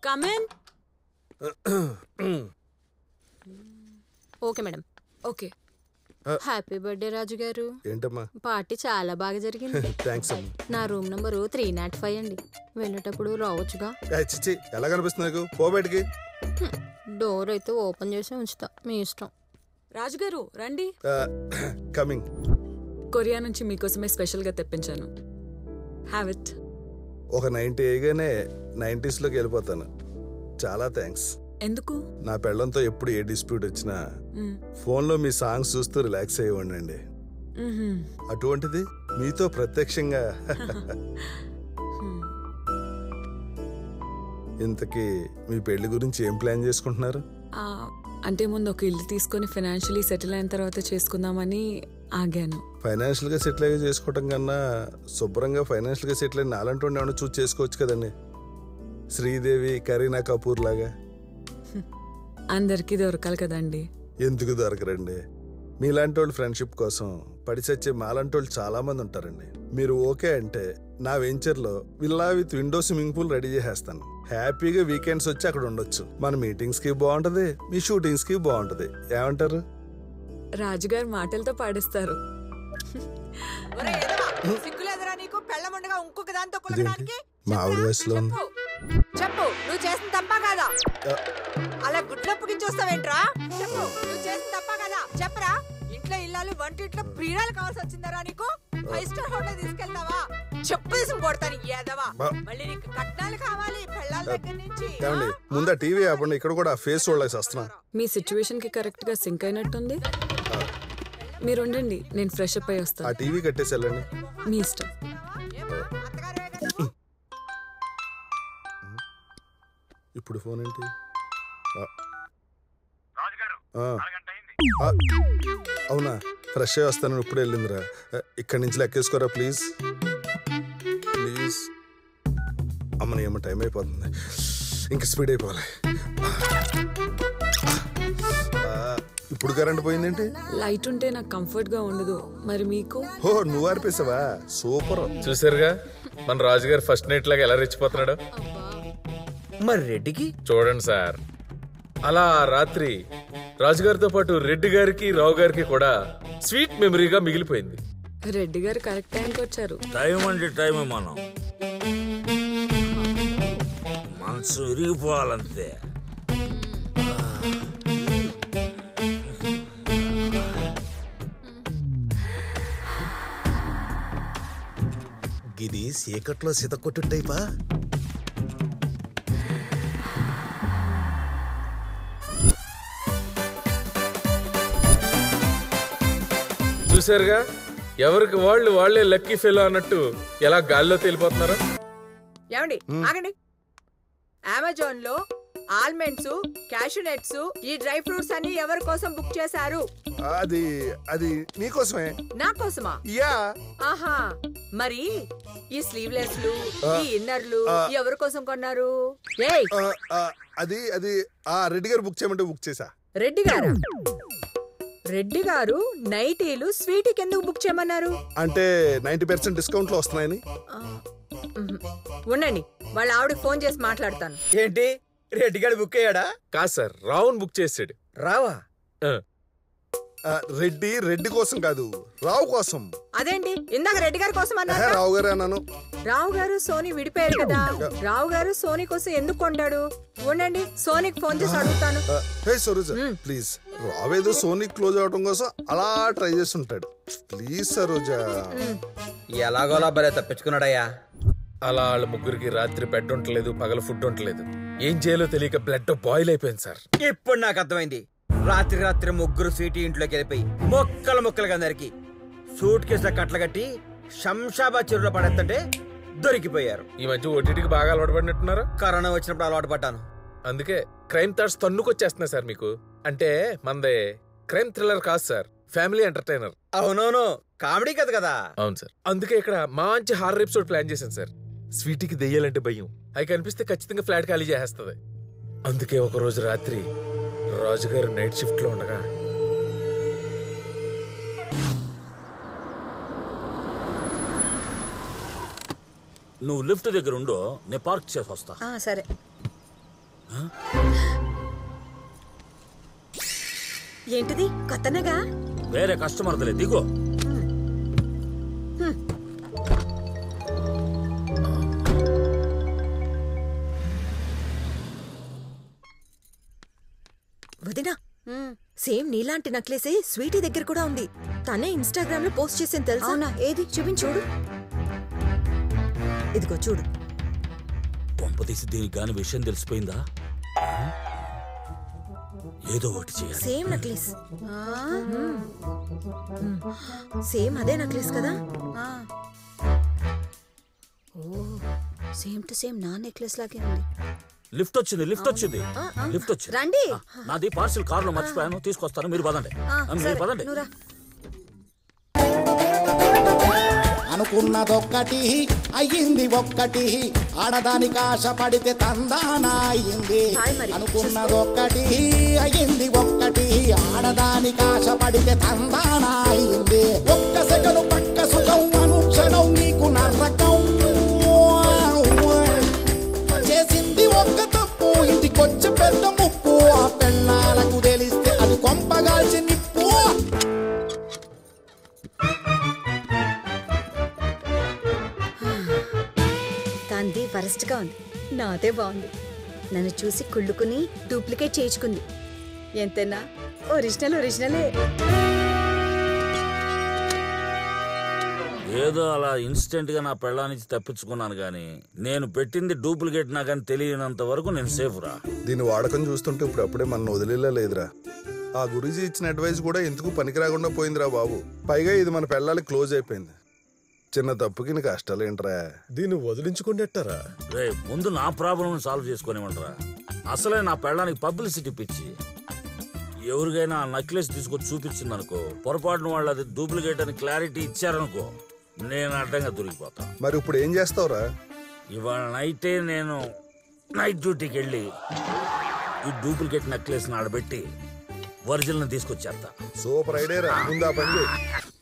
కమెన్ okay madam okay happy birthday Raju గారు ఏంటమ్మా party చాలా బాగా జరిగింది థ్యాంక్స్ అమ్మా నా room number three nought five అండి వెళ్ళేటప్పుడు రావచ్చుగా ఏ, చిచ్చి ఎలా కనిపిస్తుంది నీకు పో బయటికి డోర్ అయితే ఓపెన్ చేసి ఉంచుతా మీ ఇష్టం రాజుగారు రండి కమింగ్ కొరియా నుంచి మీకోసమే స్పెషల్గా తెప్పించాను హ్యావ్ ఇట్ ఒక నైన్టీ వేయగానే నైంటీస్లోకి వెళ్ళిపోతాను చాలా థ్యాంక్స్ ఎందుకు నా పెళ్ళంతో ఎప్పుడు ఏ డిస్ప్యూట్ వచ్చినా మ్మ్. ఫోన్లో మీ సాంగ్స్ చూస్తూ రిలాక్స్ అయ్యండి మ్మ్హ్మ్. అటువంటిది మీతో ప్రత్యక్షంగా హ్మ్. ఇంతకీ మీ పెళ్లి గురించి ఏం ప్లాన్ చేసుకుంటున్నారు ఆ, అంటే ముందు ఒక ఇల్లు తీసుకొని ఫైనాన్షియలీ సెటిల్ అయిన తర్వాత చేసుకుందామని ఆగాను ఫైనాన్షియల్గా సెటిల్ అయ్యి చేసుకోవటం కన్నా శుభ్రంగా ఫైనాన్షియల్గా సెటిల్ అయిన నాలంటి ఏమైనా చూసి చేసుకోవచ్చు కదండి శ్రీదేవి కరీనా కపూర్ లాగా అందరికీ దొరకాలి కదండి ఎందుకు దొరకరండి మీలాంటి వాళ్ళు ఫ్రెండ్షిప్ కోసం పడి చచ్చే మాలాంటి వాళ్ళు చాలా మంది ఉంటారండి మీరు ఓకే అంటే నా వెంచర్లో villa with window swimming pool ready చేసేస్తాను హ్యాపీగా వీకెండ్స్ వచ్చి అక్కడ ఉండొచ్చు మన మీటింగ్స్ కి బాగుంటది మీ షూటింగ్స్ కి బాగుంటది ఏమంటారు రాజుగారు మాటలతో పాడిస్తారు ఒరే ఎదవా, సిగ్గులేదురా నీకు పెళ్ళముండగా ఇంకొక దాంతో కులకడానికి మా ఆవిడ వయసులో ఉంది చెప్పు చెప్పు నువ్వు చేసిన తప్ప కాదా అలా గుడ్లప్పగించి వస్తావేంట్రా చెప్పు నువ్వు చేసిన తప్ప కదా చెప్పరా ఇంట్లో ఇల్లాలు వంటింట్లో ప్రియురాలు కావాల్సి వచ్చిందరా నీకు ఫైవ్ స్టార్ హోటల్ తీసుకెళ్తావా చెప్పు తీసుకుని కొడతాను ఏదవా బా. మళ్ళీ నీకు కట్నాలు కావాలి పెళ్ళాల దగ్గర నుంచి ఏమండి ముందు ఆ టీవీ ఆపండి ఇక్కడ కూడా ఫేస్ చూడలేసి వస్తున్నా మీ సిచ్యువేషన్ కి కరెక్ట్ గా సింక్ అయినట్టుంది మీరు ఉండండి నేను ఫ్రెష్ అప్ అయి ఆ వస్తాను టీవీ కట్టేసి వెళ్ళండి మీ ఇష్టం ఏమ్మా, అత్తగారే కదా? ఇప్పుడు ఫోన్ ఏంటి ఆ. ఆ. ఆ. అవునా ఫ్రెష్ అయ్యి వస్తాను ఇప్పుడు వెళ్ళిందిరా ఆ, ఇక్కడి నుంచి లెక్కేసుకోరా ప్లీజ్ ప్లీజ్ అమ్మని ఏమో టైం అయిపోతుంది ఇంక స్పీడ్ అయిపోవాలి ఆ, ఇప్పుడు కరెంట్ పోయిందేంటి లైట్ ఉంటే నాకు కంఫర్ట్ గా ఉండదు మరి మీకు ఓ నువ్వు ఆర్పేసావా సూపర్ చూసారుగా మన రాజుగారు ఫస్ట్ నైట్ లాగా ఎలా రెచ్చిపోతున్నాడు మరి రెడ్డికి చూడండి సార్ అలా ఆ రాత్రి రాజుగారితో పాటు రెడ్డి గారికి రావు గారికి కూడా స్వీట్ మెమరీగా మిగిలిపోయింది రెడ్డి గారు కరెక్ట్ టైంకి వచ్చారు టైం అంటే టైం మనం మనసు విరిగిపోవాలంతే గిది చీకట్లో సీత కొట్టుట్టయిపా చూసారుగా ఎవరికి వాళ్ళు వాళ్ళే లక్కీ ఫెలో అన్నట్టు ఎలా గాల్లో తేలిపోతున్నారో ఏమండి ఆగండి అమెజాన్ లో ఆల్మండ్స్ క్యాషూ నట్స్ ఈ డ్రై ఫ్రూట్స్ అన్ని ఎవరి కోసం బుక్ చేశారు అది అది నీకోసమే నా కోసమా యా ఆహా మరి ఈ స్లీవ్లెస్లు ఈ ఇన్నర్లు ఎవరి కోసం కొన్నారు ఏయ్ ఆ, ఆ, అది అది ఆ రెడ్డి గారు బుక్ చేయమంటే బుక్ చేసా రెడ్డి గారు రెడ్డి గారు నైటీలు స్వీటీకి ఎందుకు బుక్ చేయమన్నారు అంటే నైన్టీ పర్సెంట్ డిస్కౌంట్ లో వస్తున్నాయని ఆ, మ్మ్. ఉండండి వాళ్ళ ఆవిడకి ఫోన్ చేసి మాట్లాడతాను ఏంటి రెడ్డిగాడు బుక్ అయ్యాడా కాదు సార్ రావున్ బుక్ చేసాడు రావా ఆ, రెడ్డి రెడ్డి కోసం కాదు రావు కోసం అదేంటి ఇందాక రెడ్డి గారి కోసం ఆహా, అన్నారు రావు గారే అన్నాను రావు గారు సోనీ విడిపోయారు కదా రావు గారు సోనీ కోసం ఎందుకు కొంటాడు ఉండండి సోనీకి ఫోన్ చేసి అడుగుతాను ఆ, హే సరోజ ప్లీజ్ రావేదో సోనీ క్లోజ్ అవడం కోసం అలా ట్రై చేస్తుంటాడు ప్లీజ్ సరోజ ఎలాగోలా భలే తప్పించుకున్నాడయ్యా అలా వాళ్ళ ముగ్గురికి రాత్రి బెడ్ ఉండలేదు పగల ఫుడ్ ఉండలేదు ఏం చేయాలో తెలియక బ్లడ్ బాయిల్ అయిపోయింది సార్ ఇప్పుడు నాకు అర్థమైంది రాత్రి రాత్రి ముగ్గురు స్వీటీ ఇంట్లోకి వెళ్ళిపోయి మొక్కలు మొక్కలుగా నరికి సూట్ కేసుల కట్టలు కట్టి శంషాబాద్ చెరువులో పడేస్తుంటే దొరికిపోయారు ఈ మధ్య ఓటీటీకి బాగా అలవాటు పడినట్టున్నారు కరోనా వచ్చినప్పుడు అలవాటు పడ్డాను అందుకే క్రైమ్ థాట్స్ తన్నుకొచ్చేస్తున్నాయి సార్ మీకు అంటే మనదే క్రైమ్ థ్రిల్లర్ కాదు సార్ ఫ్యామిలీ ఎంటర్టైనర్ అవునవును కామెడీ కదా కదా అవును సార్ అందుకే ఇక్కడ మంచి హారర్ ఎపిసోడ్ ప్లాన్ చేశాను సార్ స్వీటీకి దెయ్యాలంటే భయం అవి కనిపిస్తే ఖచ్చితంగా ఫ్లాట్ ఖాళీ చేసేస్తుంది అందుకే ఒక రోజు రాత్రి రాజుగారు నైట్ షిఫ్ట్ లో ఉండగా నువ్వు లిఫ్ట్ దగ్గర ఉండు నేను పార్క్ చేసి వస్తా సరే ఏంటిది కొత్తనేగా వేరే కస్టమర్దలే దిగో వదినా సేమ్ నీలాంటి నక్లెసే స్వీటీ దగ్గర కూడా ఉంది తనే ఇన్స్టాగ్రామ్ లో పోస్ట్ చేసింది తెలుసా అవునా ఏది చూపించు చూడు ఇదిగో చూడు కొంపదీసి దీనికి గాని విషయం తెలిసిపోయిందా ఏదో ఒకటి చేయాలి సేమ్ నక్లెస్ సేమ్ అదే నక్లెస్ కదా ఓ సేమ్ టు సేమ్ నా నెక్లెస్ లాగే ఉంది లిఫ్ట్ వచ్చింది లిఫ్ట్ వచ్చింది లిఫ్ట్ వచ్చింది రండి ఆ, నాది పార్సిల్ కారులో మర్చిపోయాను తీసుకొస్తాను మీరు పదండి ఆ, ఆ, మీరు సరే, పదండి నువ్వు రా. అనుకున్నదొక్కటి అయ్యింది ఒక్కటి ఆడదానికి ఆశ పడితే తందాన అయ్యింది హాయ్ మరి, అనుకున్నదొక్కటి అయ్యింది ఒక్కటి ఆడదానికి ఆశ పడితే తందాన అయ్యింది ఒక్క సెకను పక్క సుఖం అనుక్షణం నీకు నరకం చేసింది ఒక్క తప్పు ఇంటికొచ్చి పెద్ద ముప్పు ఆ పెళ్ళాలకు తెలిస్తే అది కొంపగాల్చి నిప్పు దాంది వరస్ట్ గా ఉంది నాదే బాగుంది నన్ను చూసి కుళ్ళుకుని డూప్లికేట్ చేయించుకుంది ఎంతైనా ఒరిజినల్ ఒరిజినలే ఏదో అలా ఇన్స్టెంట్ గా నా పెళ్ళానికి తప్పించుకున్నాను గాని నేను పెట్టింది డూప్లికేట్ నాకని తెలియనంత వరకు నేను సేఫ్ రా దీని వాడకం చూస్తుంటే ఇప్పుడు అప్పుడే మన వదిలేలా లేదురా ఆ గురూజీ ఇచ్చిన అడ్వైస్ కూడా ఎందుకు పనికిరాకుండా పోయిందిరా బాబు పైగా ఇది మన పెళ్ళాలి క్లోజ్ అయిపోయింది చిన్న తప్పుకి నీ కష్టాలేంట్రా దీన్ని వదిలించుకుంటేటారా రే ముందు నా ప్రాబ్లం సాల్వ్ చేసుకునేమంటరా అసలే నా పెళ్ళానికి పబ్లిసిటీ పిచ్చి ఎవరికైనా ఆ నెక్లెస్ తీసుకొచ్చి చూపించింది అనుకో పొరపాటున వాళ్ళు అది డూప్లికేట్ అని క్లారిటీ ఇచ్చారనుకో నేను అడ్డంగా దొరికిపోతా మరి ఇప్పుడు ఏం చేస్తావురా ఇవాళ నైటే నేను నైట్ డ్యూటీకి వెళ్ళి ఈ డూప్లికేట్ నెక్లెస్ ఆడబెట్టి ఒరిజినల్ తీసుకొచ్చేస్తా సూపర్ ఐడియా రా ముందు ఆ పని చేయి.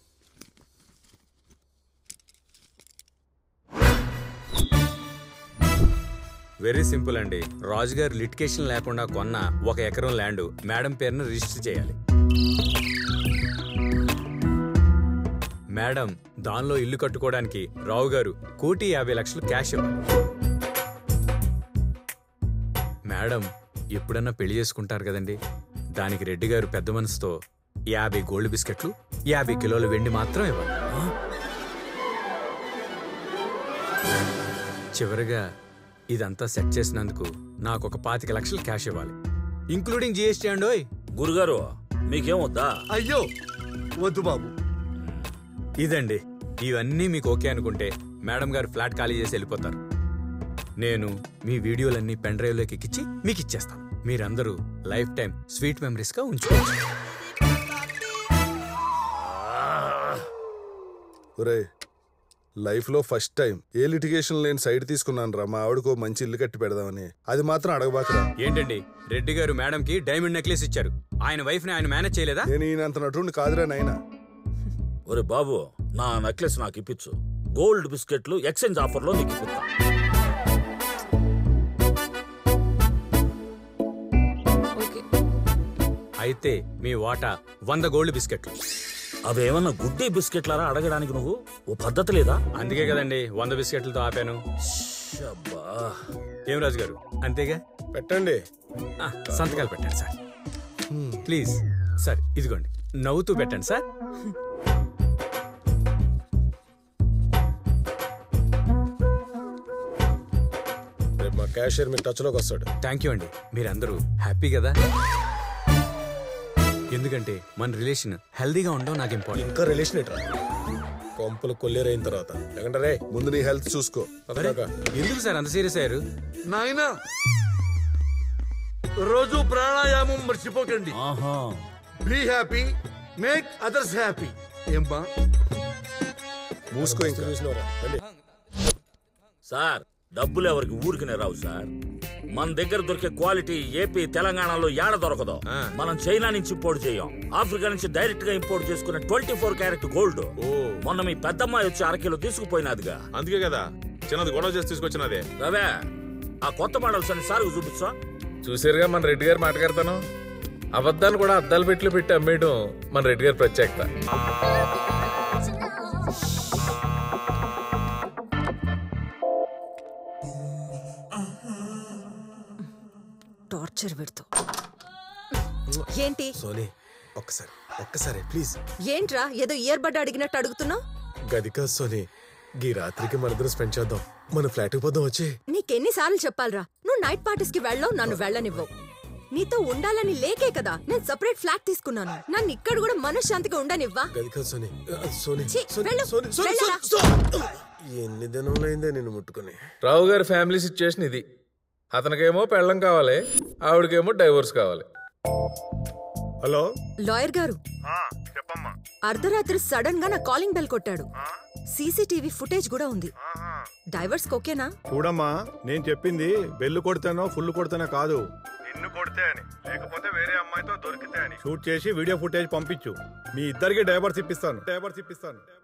వెరీ సింపుల్ అండి రాజు గారు లిటికేషన్ లేకుండా కొన్న ఒక ఎకరం ల్యాండ్ మేడం పేరున రిజిస్టర్ చేయాలి మేడం దానిలో ఇల్లు కట్టుకోవడానికి రావు గారు కోటి యాభై లక్షలు క్యాష్ ఇవ్వాలి మేడం ఎప్పుడన్నా పెళ్లి చేసుకుంటారు కదండి దానికి రెడ్డి గారు పెద్ద మనసుతో యాభై గోల్డ్ బిస్కెట్లు యాభై కిలోల వెండి మాత్రం ఇవ్వాలి చివరిగా ఇదంతా సెట్ చేసినందుకు నాకు ఒక పాతిక లక్షలు క్యాష్ ఇవ్వాలి ఇంక్లూడింగ్ జిఎస్టీ అండోయ్ గురుగారు మీకేం వద్దా అయ్యో వద్దు బాబు ఇదండి ఇవన్నీ మీకు ఓకే అనుకుంటే మేడం గారు ఫ్లాట్ ఖాళీ చేసి వెళ్ళిపోతారు నేను మీ వీడియోలన్నీ పెన్ డ్రైవ్లోకి ఎక్కించి మీకు ఇచ్చేస్తాను మీరందరూ లైఫ్ టైం స్వీట్ మెమరీస్గా ఉంచుకోవచ్చు ఒరే లైఫ్లో ఫస్ట్ టైం ఏ లిటిగేషన్ లేని సైడ్ తీసుకున్నాను రా మా ఆవిడకో మంచి ఇల్లు కట్టి పెడదామని అది మాత్రం అడగబాకరా ఏంటండి రెడ్డి గారు మేడంకి డైమండ్ నెక్లెస్ ఇచ్చారు ఆయన వైఫ్ని ఆయన మేనేజ్ చేయలేదా నేను ఈయనంత నటుండి కాదురా నాయనా ఒరే బాబు నా నెక్లెస్ నాకు ఇప్పించు గోల్డ్ బిస్కెట్లు ఎక్స్చేంజ్ ఆఫర్లో నీకు ఇప్పిస్తా ఓకే అయితే మీ వాటా వంద గోల్డ్ బిస్కెట్లు అవేమన్నా గుడ్డి బిస్కెట్లారా అడగడానికి నువ్వు ఓ పద్ధతి లేదా అందుకే కదండి వంద బిస్కెట్లతో ఆపాను షబ్బా ఏం రాజు గారు అంతేగా పెట్టండి ఆ, సంతకాలు పెట్టండి సార్ ప్లీజ్ సార్ ఇదిగోండి నవ్వుతూ పెట్టండి సార్ రేపు మా క్యాషియర్ మీ టచ్లోకి వస్తాడు థ్యాంక్ యూ అండి మీరందరూ హ్యాపీ కదా ఎందుకంటే మన రిలేషన్ హెల్దీగా ఉండడం నాకు ఇంపార్టెంట్ ఇంకా రిలేషన్ ఎట్రా కొంపలు కొల్లేరైన తర్వాత ఎక్కడ రే ముందు నీ హెల్త్ చూసుకో పదరాక ఎందుకు సార్ అంత సీరియస్ అయ్యారు నాయనా రోజు ప్రాణాయామం మర్చిపోకండి ఆహా be happy make others happy ఏమ్మా మూసుకో ఇంకా చూసినవరా రండి సార్ డబ్బులు ఎవరికి ఊరికనే రావు సార్ మన దగ్గర దొరికే క్వాలిటీ ఏపీ తెలంగాణలో ఏడ దొరకదు మనం చైనా నుంచి ఇంపోర్ట్ చేయం ఆఫ్రికా నుంచి డైరెక్ట్ గా ఇంపోర్ట్ చేసుకున్న ట్వంటీ ఫోర్ క్యారెట్ గోల్డ్ మొన్న మీ పెద్దమ్మాయి వచ్చి అరకిలో తీసుకుపోయినదిగా అందుకే కదా చిన్నది గొడవ చేసి తీసుకొచ్చినదే రవే ఆ కొత్త మోడల్స్ అన్ని సార్కు చూపించా చూసారుగా మన రెడ్డి గారు మాట్లాడతాను అబద్ధాన్ని కూడా అద్దాలు పెట్లు పెట్టి అమ్మేయడం మన రెడ్డి గారి ప్రత్యేకత టార్చర్ పెడుతూ ఏంటి సోనీ ఒక్కసారి ఒక్కసారి ప్లీజ్ ఏంట్రా ఏదో ఇయర్ బడ్ అడిగినట్టు అడుగుతున్నావు గది కాదు సోనీ గీ రాత్రికి మనిద్దరం స్పెండ్ చేద్దాం మన ఫ్లాట్కి పోదాం వచ్చి నీకెన్నిసార్లు చెప్పాలరా నువ్వు నైట్ పార్టీస్ కి వెళ్ళవు నన్ను వెళ్ళనివ్వవు నీతో ఉండాలని లేకే కదా నేను సెపరేట్ ఫ్లాట్ తీసుకున్నాను నన్ను ఇక్కడ కూడా మనశ్శాంతిగా ఉండనివ్వా గది కాదు సోనీ ఆ, సోనీ ఛీ, సోనీ, వెళ్ళు, సోనీ, సోనీ, వెళ్ళరా. సోనీ, సోనీ. ఎన్ని దినములైందే నేను ముట్టుకుని రావు గారి ఫ్యామిలీ సిచ్యుయేషన్ ఇది అతనికేమో పెళ్ళం కావాలి ఆవిడకేమో డైవోర్స్ కావాలి హలో లాయర్ గారు అర్ధరాత్రి సడన్ గా నా కాలింగ్ బెల్ కొట్టాడు సీసీటీవీ ఫుటేజ్ కూడా ఉంది డైవర్స్ ఓకేనా చూడమ్మా నేను చెప్పింది బెల్లు కొడితేనో ఫుల్ కొడితేనో కాదు నిన్ను కొడితే అని లేకపోతే వేరే అమ్మాయితో దొరికితే అని షూట్ చేసి వీడియో ఫుటేజ్ పంపించు మీ ఇద్దరికి డైవర్స్ ఇప్పిస్తాను డైవర్స్ ఇప్పిస్తాను